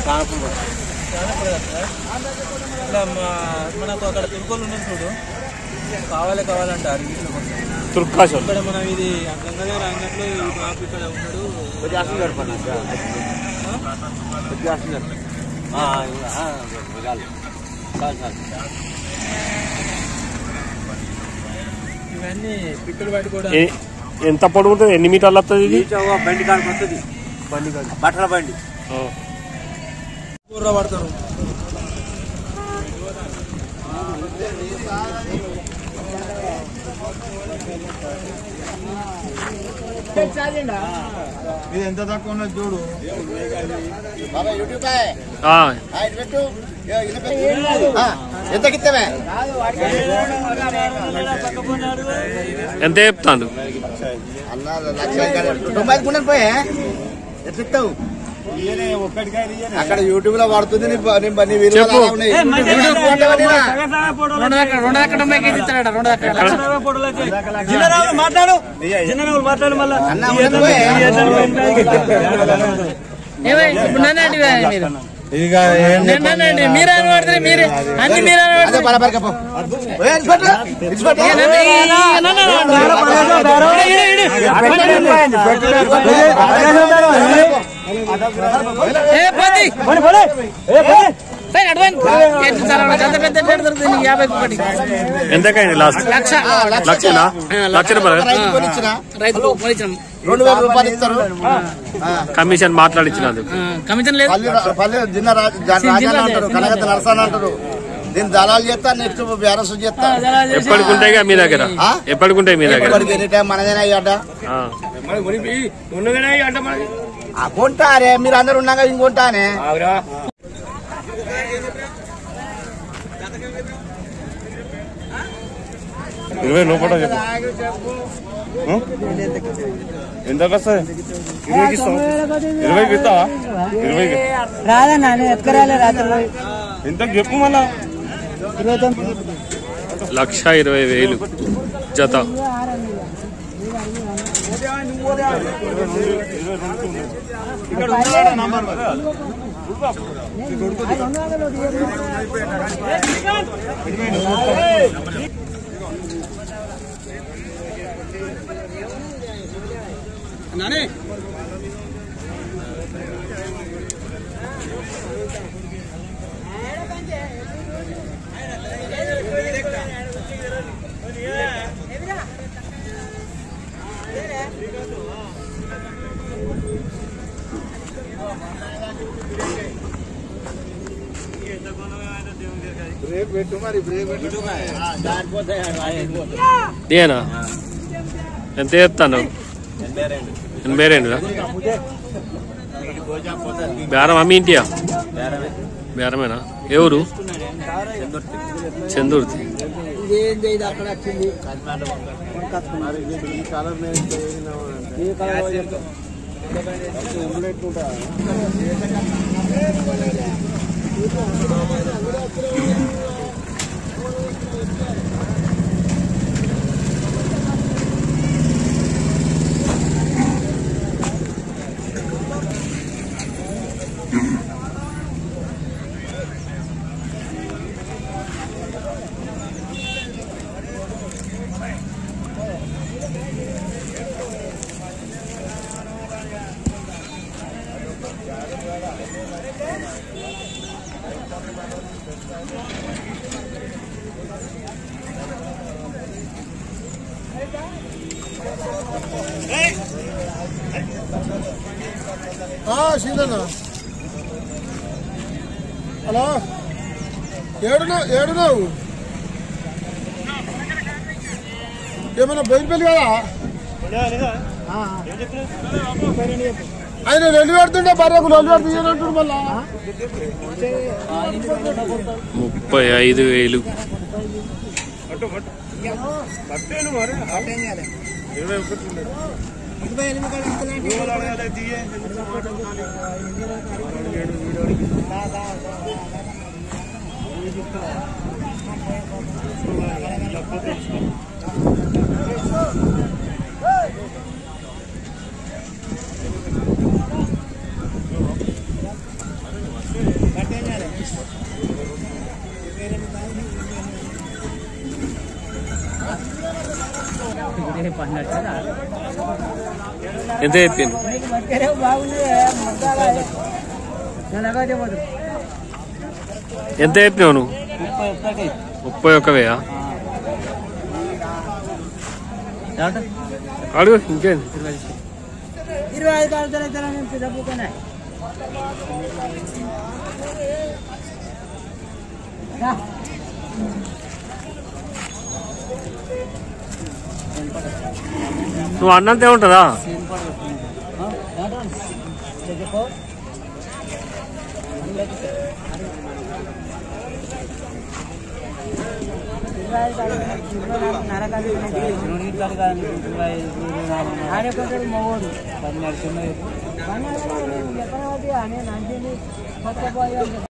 కానప్పుడు జానపద ఇట్లా మా మనకు అక్కడ తిరుపతి ఉన్నది చూడు కావాలి కావాలంటారు వీటిలో కొంచెం. తుర్కాశోల్ ఇక్కడ మనం ఇది గంగాధర అంగట్లో ఈ బాబు ఇక్కడ ఉన్నాడు కొద్దిగా అసలు గడపండి కొద్దిగా అసలు గడపండి చాలు చాలు ఇవన్నీ పిక్కలు పట్టుకోవడం ఏ- ఎంత పొడుగు ఉంటుంది ఎన్ని మీటర్లు వస్తుంది ఇది ఈ చౌక బండి కాడికి వస్తుంది బండి కాడి బట్టల బండి ఆ. కూర పడతారు ఇది ఎంత తక్కువ ఉన్నది చూడు ఆ, ఎంతకిత్తమే ఎంత చెప్తాను అన్న లక్ష తొంభై ఐదు కుండలు పోయే ఎట్లా ఇస్తావు అక్కడ యూట్యూబ్ లో పడుతుంది నీ ప- నీ ప- నీ విలువలు చెప్పు. అలా ఉన్నాయి. యూట్యూబ్ ఫోటో పడినా. మాట్లాడు చిన్నరావులు మాట్లాడు మళ్ళా అన్న ఉన్నది పోయే. ఇక మీరే పడితే మీరే అన్ని మీరే అదే బరాబర్ పో పోయే, ఇడిచిపెట్టు. ఇడిచిపెట్టు. యాభై ఒకటి ఎంతకైంది లాస్ట్ లక్ష లక్షనా లక్ష రూపాయలు రైతు కొని ఇచ్చినా. రైతు కొనిచ్చినాం రెండు వేల రూపాయలు ఇస్తారు కమిషన్ మాట్లాడించినందుకు కమిషన్ లేదు పల్లి పల్లి జిన్న రాజ- రాజాని అంటారు కనగత నరసాని అంటారు దీన్ని దళాలు చేస్తా నెక్స్ట్ బ్యారస్ చేస్తా ఎప్పటికుంటాయి మీ దగ్గర ఆ? ఎప్పటికుంటాయి మీ దగ్గర ఎప్పటికి ఎనీ టైం మనదేనా అయ్యాట ఆ. ఆ కొంటారే మీరు అందరు ఉన్నాక ఇంకొంటానే ఇరవై లోపల చెప్పు ఆ? ఎంతకు వస్తుంది ఇరవైకి ఇస్తావా ఇరవైకి ఇస్తావా ఇరవైకి రాదన్నా ఎత్తుకురాలే రాత్రి ఎంతకు చెప్పు మళ్ళా లక్ష ఇరవై వేలు జత దేనా ఎంత చెప్తాను ఎనభై రెండు బేరం అమ్మి ఇంటియా బేరమేనా ఎవరు చందుర్తి సీదన్న హలో ఏడున్నావు ఏడున్నావు ఏమన్నా బయలుపెళ్ళి కదా ఆయన రెండు పెడుతుండే బర్రెకు రెండు పెడుతుంటాడు మళ్ళా ముప్పై ఐదు వేలు ఎంత చెప్పిండు ఎంత చెప్పినావు నువ్వు ముప్పై ఒక్కటి ముప్పై ఒక్కవేయా ఏమంట? అడుగు ఇంకేంది ఇరవై ఐదు కాలు తరగతి నేను పిల్లపోతానే నువ్వు అన్నంతే ఉంటుందా ఆ? ఏమంట? చెప్పు. ఇరవై ఐదు కాలు ఇరవై నాలుగు నరకాలు రెండు గంటలు కాదు, ఇరవై ఐదు, ఇరవై నాలుగు, ఆయన కొంటాడు మగోడు పన్నెండు చిన్నవి పని ఎక్కడ నేను అంటే కొత్త పోయి